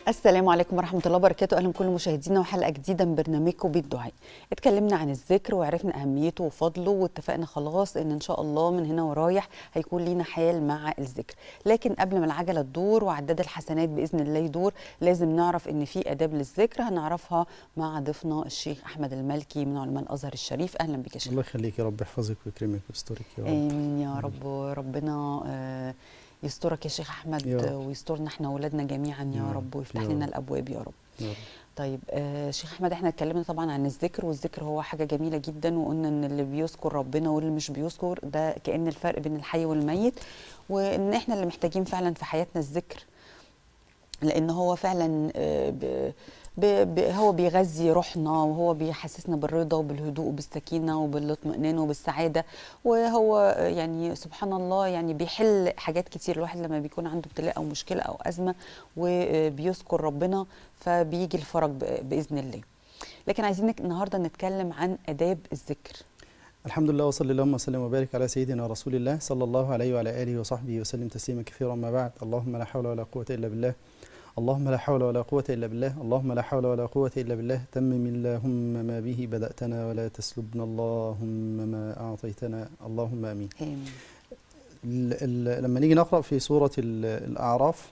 السلام عليكم ورحمة الله وبركاته أهلا بكل مشاهدينا وحلقة جديدة من برنامجكم بالدعاء اتكلمنا عن الذكر وعرفنا أهميته وفضله واتفقنا خلاص إن إن شاء الله من هنا ورايح هيكون لينا حال مع الذكر لكن قبل ما العجلة تدور وعداد الحسنات بإذن الله يدور لازم نعرف إن في آداب للذكر هنعرفها مع ضيفنا الشيخ أحمد المالكي من علماء الأزهر الشريف أهلا بك يا شيخ الله يخليك يا رب يحفظك ويكرمك ويسترك يا رب آمين يا رب ربنا آه، يسترك يا شيخ أحمد يا رب. ويسترنا احنا وولادنا جميعا يا يا رب رب، ويفتح يا لنا رب. الأبواب يا رب يا رب. طيب آه شيخ احمد احنا اتكلمنا طبعا عن الذكر والذكر هو حاجه جميله جدا وقلنا ان اللي بيذكر ربنا واللي مش بيذكر ده كان الفرق بين الحي والميت وان احنا اللي محتاجين فعلا في حياتنا الذكر لان هو فعلا آه، ب ب ب هو بيغذي روحنا وهو بيحسسنا بالرضا وبالهدوء وبالسكينه وبالاطمئنان وبالسعاده وهو آه، يعني سبحان الله يعني بيحل حاجات كتير الواحد لما بيكون عنده ابتلاء او مشكله او ازمه وبيذكر ربنا فبيجي الفرج ب- باذن الله لكن عايزين نك- النهارده نتكلم عن اداب الذكر الحمد لله وصلى اللهم وسلم وبارك على سيدنا رسول الله صلى الله عليه وعلى اله وصحبه وسلم تسليما كثيرا ما بعد اللهم لا حول ولا قوه الا بالله اللهم لا حول ولا قوة إلا بالله اللهم لا حول ولا قوة إلا بالله تمم اللهم ما به بدأتنا ولا تسلبنا اللهم ما أعطيتنا اللهم آمين آمين. ال- ال- لما نيجي نقرأ في سورة ال- الأعراف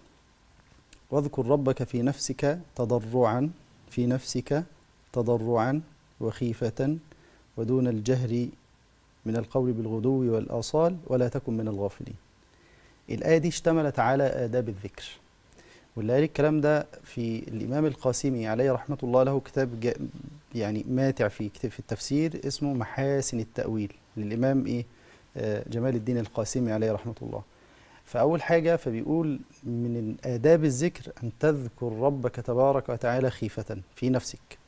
واذكر ربك في نفسك تضرعا في نفسك تضرعا وخيفة ودون الجهر من القول بالغدو والآصال ولا تكن من الغافلين الآية دي اشتملت على آداب الذكر واللي قال الكلام ده في الإمام القاسمي عليه رحمة الله له كتاب جا- يعني ماتع في كتاب في التفسير اسمه محاسن التأويل للإمام إيه آه، جمال الدين القاسمي عليه رحمة الله فأول حاجة فبيقول من آداب الذكر أن تذكر ربك تبارك وتعالى خيفة في نفسك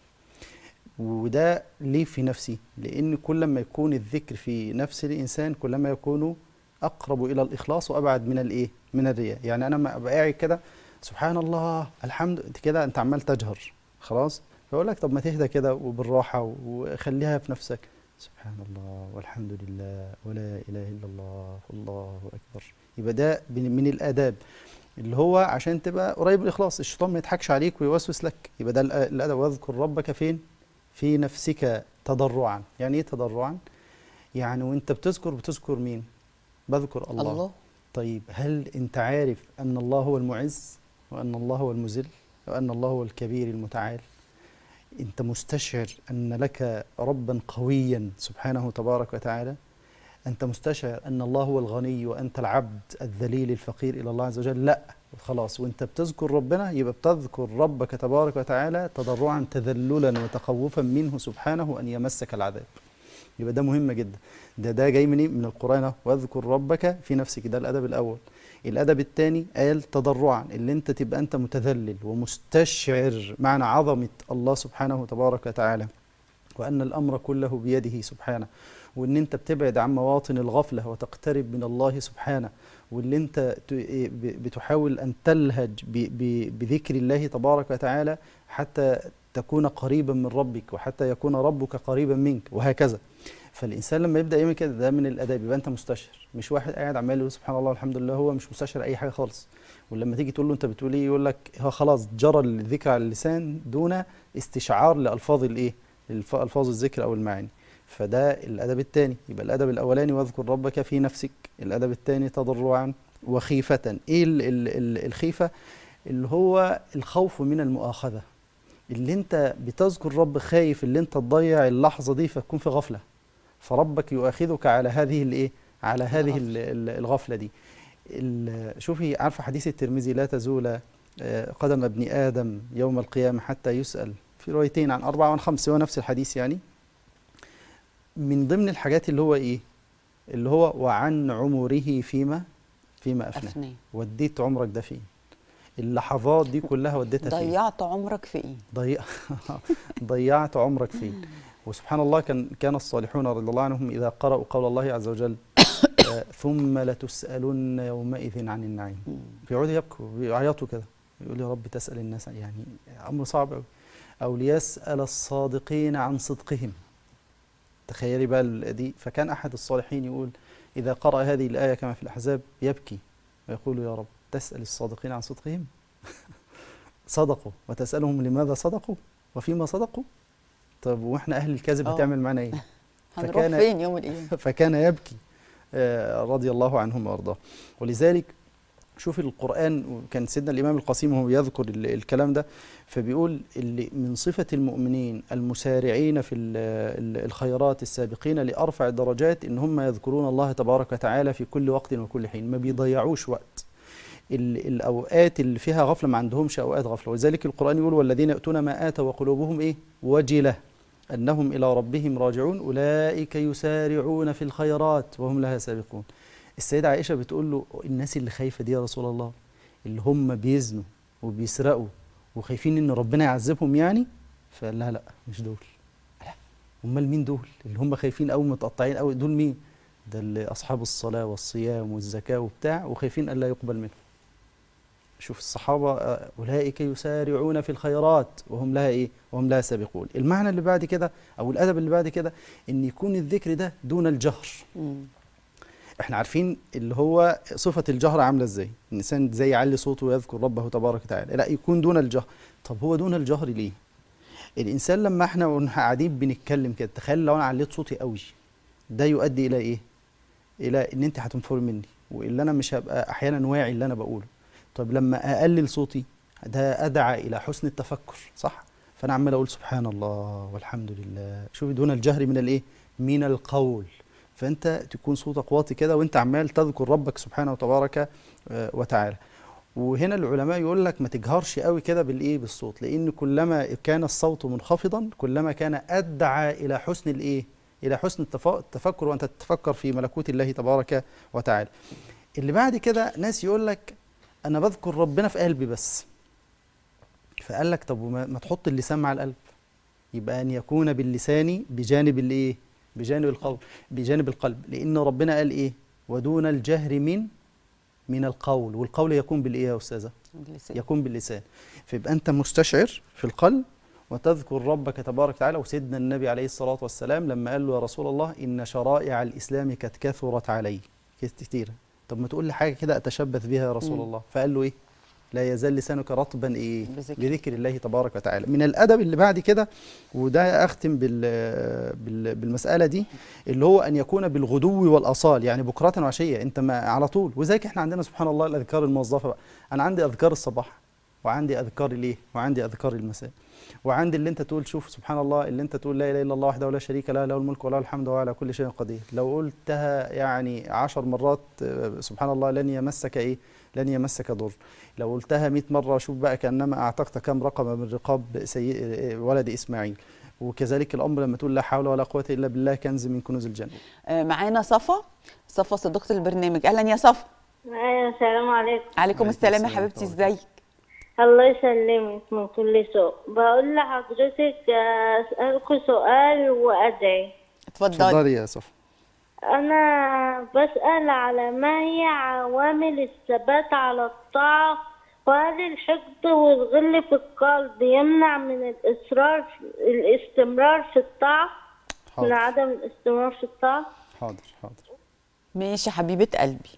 وده ليه في نفسي لأن كل ما يكون الذكر في نفس الإنسان كلما يكون أقرب إلى الإخلاص وأبعد من الإيه من الرياء يعني أنا ما أبقى قاعد كده سبحان الله الحمد انت كده انت عمال تجهر خلاص فيقول لك طب ما تهدى كده وبالراحه وخليها في نفسك سبحان الله والحمد لله ولا اله الا الله والله اكبر يبقى ده من من الاداب اللي هو عشان تبقى قريب الاخلاص الشيطان ما يضحكش عليك ويوسوس لك يبقى ده الأ- الادب واذكر ربك فين في نفسك تضرعا يعني ايه تضرعا يعني وانت بتذكر بتذكر مين بذكر الله, الله, الله. طيب هل انت عارف ان الله هو المعز وان الله هو المذل وان الله هو الكبير المتعال انت مستشعر ان لك ربا قويا سبحانه تبارك وتعالى انت مستشعر ان الله هو الغني وانت العبد الذليل الفقير الى الله عز وجل لا خلاص وانت بتذكر ربنا يبقى بتذكر ربك تبارك وتعالى تضرعا تذللا وتخوفا منه سبحانه ان يمسك العذاب يبقى ده مهم جدا ده ده جاي من ايه من القران أهو. واذكر ربك في نفسك ده الادب الاول الادب الثاني قال تضرعا اللي انت تبقى انت متذلل ومستشعر معنى عظمه الله سبحانه تبارك وتعالى وان الامر كله بيده سبحانه وان انت بتبعد عن مواطن الغفله وتقترب من الله سبحانه واللي انت ت- إيه ب- بتحاول ان تلهج ب- ب- بذكر الله تبارك وتعالى حتى تكون قريبا من ربك وحتى يكون ربك قريبا منك وهكذا فالانسان لما يبدا يعمل كده ده من الاداب يبقى انت مستشعر مش واحد قاعد عمال يقول سبحان الله والحمد لله هو مش مستشعر اي حاجه خالص ولما تيجي تقول له انت بتقول ايه يقول لك هو خلاص جرى الذكر على اللسان دون استشعار لالفاظ الايه الف- الفاظ الذكر او المعاني فده الادب الثاني يبقى الادب الاولاني واذكر ربك في نفسك الادب الثاني تضرعا وخيفه ايه ال ال ال الخيفه اللي هو الخوف من المؤاخذه اللي انت بتذكر رب خايف اللي انت تضيع اللحظه دي فتكون في غفله فربك يؤاخذك على هذه الايه على هذه ال- ال- الغفله دي ال- شوفي عارفه حديث الترمذي لا تزول آه، قدم ابن ادم يوم القيامه حتى يسال في روايتين عن اربعه وعن خمسه هو نفس الحديث يعني من ضمن الحاجات اللي هو ايه اللي هو وعن عمره فيما فيما افناه أفناه وديت عمرك ده فين اللحظات دي كلها وديتها فين ضيعت عمرك في ايه ضيع ضيعت عمرك فين وسبحان الله كان كان الصالحون رضي الله عنهم اذا قرأوا قول الله عز وجل آه، ثم لتسألن يومئذ عن النعيم مم. بيقعدوا يبكوا بيعيطوا كده يقول يا رب تسأل الناس يعني أمر صعب أوي أو ليسأل الصادقين عن صدقهم تخيلي بقى ال- دي فكان أحد الصالحين يقول إذا قرأ هذه الآية كما في الأحزاب يبكي ويقول يا رب تسأل الصادقين عن صدقهم صدقوا وتسالهم لماذا صدقوا وفيما صدقوا طب واحنا اهل الكذب آه. هتعمل معانا ايه هنروح فكان- فين يوم القيامه فكان يبكي آه، رضي الله عنهم وارضاه ولذلك شوف القرآن كان سيدنا الإمام القاسم وهو يذكر ال- الكلام ده فبيقول اللي من صفة المؤمنين المسارعين في ال- ال- الخيرات السابقين لأرفع الدرجات إن هم يذكرون الله تبارك وتعالى في كل وقت وكل حين ما بيضيعوش وقت ال- الأوقات اللي فيها غفلة ما عندهمش أوقات غفلة ولذلك القرآن يقول والذين يؤتون ما آتوا وقلوبهم إيه وجلة أنهم إلى ربهم راجعون أولئك يسارعون في الخيرات وهم لها سابقون السيدة عائشة بتقول له الناس اللي خايفة دي يا رسول الله اللي هم بيزنوا وبيسرقوا وخايفين إن ربنا يعذبهم يعني فقال لها لا مش دول لا أمال مين دول اللي هم خايفين أو متقطعين أو دول مين ده اللي أصحاب الصلاة والصيام والزكاة وبتاع وخايفين ألا يقبل منهم شوف الصحابة آه، أولئك يسارعون في الخيرات وهم لها إيه وهم لها سابقون المعنى اللي بعد كده أو الأدب اللي بعد كده إن يكون الذكر ده دون الجهر مم. احنا عارفين اللي هو صفة الجهر عاملة ازاي الإنسان زي يعلي صوته ويذكر ربه تبارك وتعالى لا يكون دون الجهر طب هو دون الجهر ليه الإنسان لما احنا ونح- قاعدين بنتكلم كده تخيل لو أنا عليت صوتي قوي ده يؤدي إلى إيه إلى إن أنت هتنفر مني وإلا أنا مش هبقى أحيانا واعي اللي أنا بقوله طب لما أقلل صوتي ده أدعى إلى حسن التفكر صح فأنا عمال أقول سبحان الله والحمد لله شوفي دون الجهر من الإيه من القول فانت تكون صوتك واطي كده وانت عمال تذكر ربك سبحانه وتبارك آه، وتعالى وهنا العلماء يقول لك ما تجهرش قوي كده بالايه بالصوت لان كلما كان الصوت منخفضا كلما كان ادعى الى حسن الايه الى حسن التف- التفكر وانت تتفكر في ملكوت الله تبارك وتعالى اللي بعد كده ناس يقول لك انا بذكر ربنا في قلبي بس فقال لك طب وما ما تحط اللسان مع القلب يبقى ان يكون باللسان بجانب الايه بجانب القلب بجانب القلب لان ربنا قال ايه ودون الجهر من من القول والقول يكون بالايه يا استاذه اللسان. يكون باللسان فيبقى انت مستشعر في القلب وتذكر ربك تبارك وتعالى وسيدنا النبي عليه الصلاه والسلام لما قال له يا رسول الله ان شرائع الاسلام قد كثرت علي كتيره طب ما تقول لي حاجه كده اتشبث بها يا رسول مم. الله فقال له ايه لا يزال لسانك رطبا ايه بذكر. بذكر الله تبارك وتعالى من الادب اللي بعد كده وده اختم بال بال بالمساله دي اللي هو ان يكون بالغدو والاصال يعني بكره وعشيه انت ما على طول وذلك احنا عندنا سبحان الله الاذكار الموظفه بقى انا عندي اذكار الصباح وعندي اذكار الايه وعندي اذكار المساء وعندي اللي انت تقول شوف سبحان الله اللي انت تقول لا اله الا الله وحده لا شريك له له الملك وله الحمد وهو على كل شيء قدير لو قلتها يعني عشر مرات آه، سبحان الله لن يمسك ايه لن يمسك ضر لو قلتها 100 مره شوف بقى كانما اعتقت كم رقبه من رقاب سي... آه، ولد اسماعيل وكذلك الامر لما تقول لا حول ولا قوه الا بالله كنز من كنوز الجنه آه، معانا صفا صفا صديقه البرنامج اهلا يا صفا ايوه السلام عليكم عليكم عليكم السلام يا السلام حبيبتي ورحمة الله. ازيك الله يسلمك من كل سوء بقول لحضرتك آه، اسالك سؤال وادعي اتفضلي اتفضلي يا صفا انا بسال على ما هي عوامل الثبات على الطاعه وهل الحقد والغل في القلب يمنع من الاصرار الاستمرار في الطاعه من حاضر عدم الاستمرار في الطاعه حاضر حاضر ماشي حبيبه قلبي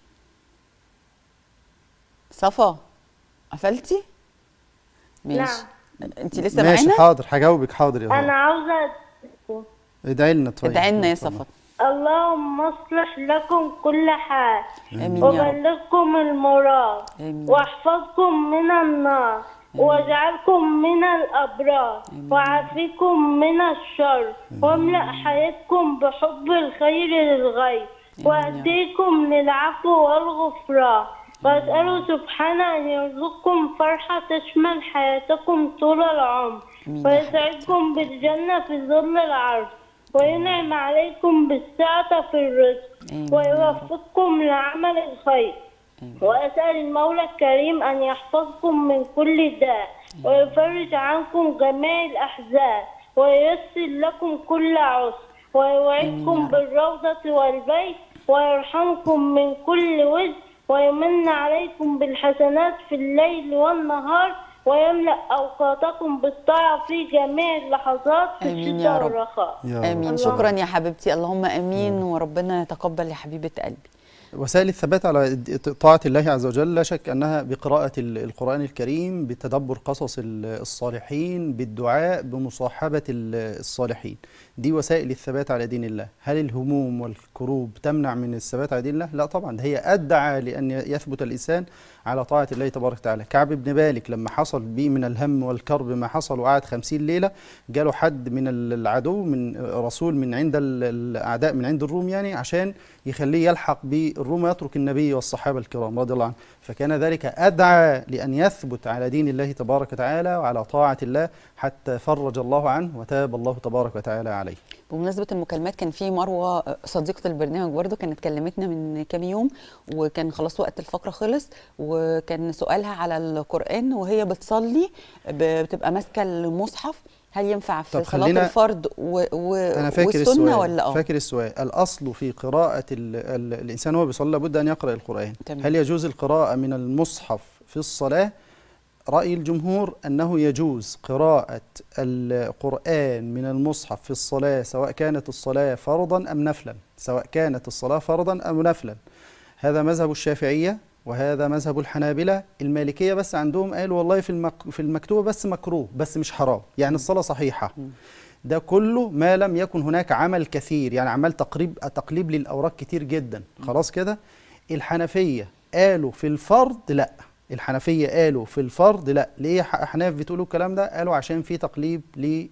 صفا قفلتي ماشي انت لسه ماشي معانا حاضر هجاوبك حاضر يا انا هو عاوزه ادعي لنا طيب ادعي لنا يا اتفضل. صفا اللهم اصلح لكم كل حال امين يا رب وبلغكم المراد آمين. واحفظكم من النار واجعلكم من الأبرار وعافيكم من الشر واملأ حياتكم بحب الخير للغير وأهديكم للعفو والغفران وأسأله سبحانه أن يرزقكم فرحة تشمل حياتكم طول العمر آمين يا ويسعدكم بالجنة في ظل العرش وينعم عليكم بالسعة في الرزق آمين يا رب. ويوفقكم لعمل الخير آمين. وأسأل المولى الكريم أن يحفظكم من كل داء ويفرج عنكم جميع الأحزان وييسر لكم كل عسر ويوعدكم بالروضة والبيت ويرحمكم من كل وجه ويمن عليكم بالحسنات في الليل والنهار ويملأ أوقاتكم بالطاعة في جميع اللحظات في آمين يا الشتاء رب. والرخاء يا رب. امين اللهم- شكرا يا حبيبتي اللهم امين وربنا يتقبل يا حبيبه قلبي وسائل الثبات على طاعة الله عز وجل لا شك أنها بقراءة ال- القرآن الكريم بتدبر قصص ال- الصالحين بالدعاء بمصاحبة ال- الصالحين دي وسائل الثبات على دين الله هل الهموم والكروب تمنع من الثبات على دين الله؟ لا طبعا ده هي أدعى لأن يثبت الإنسان على طاعة الله تبارك وتعالى كعب بن مالك لما حصل به من الهم والكرب ما حصل وقعد خمسين ليلة جاله حد من العدو من رسول من عند ال- الأعداء من عند الروم يعني عشان يخليه يلحق بالروم ويترك النبي والصحابة الكرام رضي الله عنهم فكان ذلك أدعى لأن يثبت على دين الله تبارك وتعالى وعلى طاعة الله حتى فرج الله عنه وتاب الله تبارك وتعالى عليه بمناسبة المكالمات كان في مروة صديقة البرنامج برضو كانت كلمتنا من كام يوم وكان خلاص وقت الفقرة خلص وكان سؤالها على القرآن وهي بتصلي ب- بتبقى ماسكة المصحف هل ينفع في طب صلاة خلينا- الفرض و... و... أنا فاكر والسنة السؤال ولا اه؟ فاكر السؤال الأصل في قراءة ال ال الإنسان وهو بيصلي لابد أن يقرأ القرآن تمام. هل يجوز القراءة من المصحف في الصلاة رأي الجمهور أنه يجوز قراءة القرآن من المصحف في الصلاة سواء كانت الصلاة فرضا أم نفلا سواء كانت الصلاة فرضا أم نفلا هذا مذهب الشافعية وهذا مذهب الحنابلة المالكية بس عندهم قالوا والله في المك في المكتوبة بس مكروه بس مش حرام يعني الصلاة صحيحة ده كله ما لم يكن هناك عمل كثير يعني عمل تقريب تقليب للأوراق كتير جدا خلاص كده الحنفية قالوا في الفرض لا الحنفية قالوا في الفرض لا ليه ح- أحناف بتقولوا الكلام ده قالوا عشان في تقليب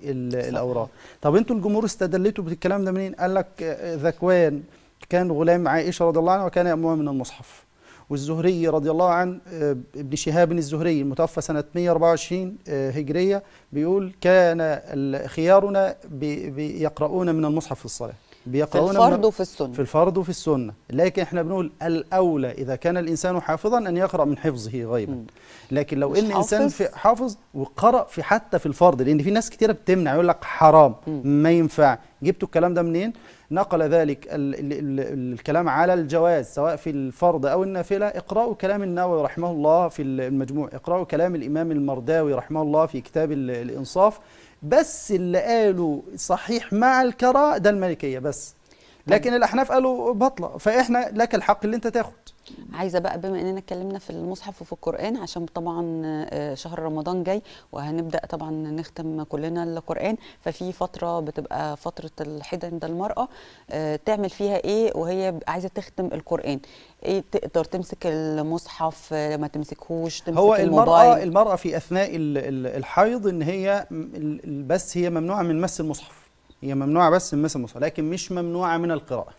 للأوراق طب انتوا الجمهور استدلتوا بالكلام ده منين قال لك آه، ذكوان كان غلام عائشة رضي الله عنها وكان يأمها من المصحف والزهري رضي الله عن آه، ابن شهاب الزهري المتوفى سنة 124 آه، هجرية بيقول كان ال- خيارنا بي- بيقرؤون من المصحف في الصلاة في بيقرؤون من- الفرض وفي السنة في الفرض وفي السنة لكن احنا بنقول الأولى إذا كان الإنسان حافظا أن يقرأ من حفظه غيبا مم. لكن لو مش ان انسان حافظ. في حافظ وقرأ في حتى في الفرض لان في ناس كتيره بتمنع يقول لك حرام مم. ما ينفع جبتوا الكلام ده منين نقل ذلك ال ال ال الكلام على الجواز سواء في الفرض او النافله اقرأوا كلام النووي رحمه الله في المجموع اقرأوا كلام الامام المرداوي رحمه الله في كتاب ال- الانصاف بس اللي قالوا صحيح مع الكراء ده المالكيه بس لكن الاحناف قالوا بطله فاحنا لك الحق اللي انت تاخد عايزه بقى بما اننا اتكلمنا في المصحف وفي القران عشان طبعا آه، شهر رمضان جاي وهنبدا طبعا نختم كلنا القران ففي فتره بتبقى فتره الحيض عند المراه آه، تعمل فيها ايه وهي ب- عايزه تختم القران ايه تقدر تمسك المصحف آه، ما تمسكهوش تمسك هو المرأة الموبايل المرأة في أثناء ال- ال- الحيض إن هي م- ال- ال- بس هي ممنوعة من مس المصحف هي ممنوعة بس من مس المصحف لكن مش ممنوعة من القراءة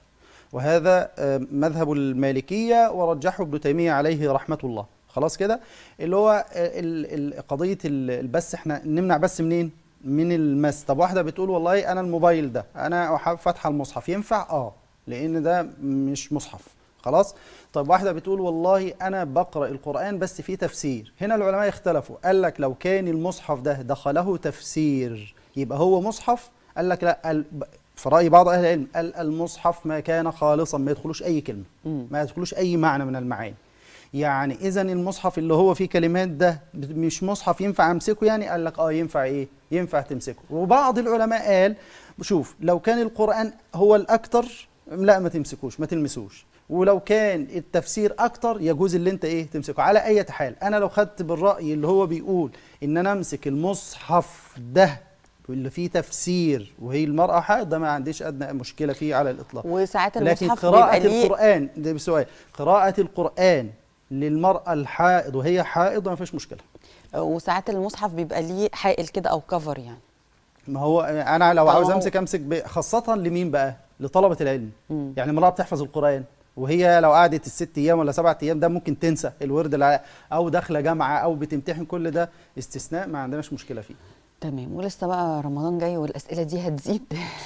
وهذا آه، مذهب المالكية ورجحه ابن تيمية عليه رحمة الله خلاص كده اللي هو ال- ال- قضية ال- البس احنا نمنع بس منين من المس طب واحدة بتقول والله أنا الموبايل ده أنا وح- فاتحة المصحف ينفع اه لأن ده مش مصحف خلاص طب واحدة بتقول والله أنا بقرأ القرآن بس في تفسير هنا العلماء اختلفوا قال لك لو كان المصحف ده دخله تفسير يبقى هو مصحف قال لك لا ال- ب- في رأي بعض أهل العلم قال المصحف ما كان خالصا ما يدخلوش أي كلمة مم. ما يدخلوش أي معنى من المعاني يعني إذا المصحف اللي هو فيه كلمات ده ب- مش مصحف ينفع أمسكه يعني قال لك آه ينفع إيه ينفع تمسكه وبعض العلماء قال شوف لو كان القرآن هو الأكتر لا ما تمسكوش ما تلمسوش ولو كان التفسير اكتر يجوز اللي انت ايه تمسكه على اي حال انا لو خدت بالراي اللي هو بيقول ان انا امسك المصحف ده اللي فيه تفسير وهي المراه حائض ده ما عنديش ادنى مشكله فيه على الاطلاق وساعات لكن المصحف قراءة بيبقى ليه القرآن ده بسؤال قراءة القرآن للمرأة الحائض وهي حائض ما فيش مشكلة وساعات المصحف بيبقى ليه حائل كده او كفر يعني ما هو أنا لو طالما عاوز هو- أمسك أمسك ب- خاصة لمين بقى؟ لطلبة العلم مم. يعني امرأة بتحفظ القرآن وهي لو قعدت الست أيام ولا سبعة أيام ده ممكن تنسى الورد الع- أو داخلة جامعة أو بتمتحن كل ده استثناء ما عندناش مشكلة فيه تمام ولسه بقى رمضان جاي والاسئله دي هتزيد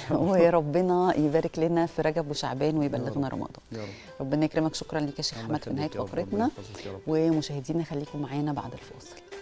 وربنا يبارك لنا في رجب وشعبان ويبلغنا رمضان يا رب ربنا يكرمك شكرا ليك يا شيخ الله احمد في نهايه يخليك يا رب، فقرتنا ربنا يحفظك يا رب. ومشاهدينا خليكم معانا بعد الفاصل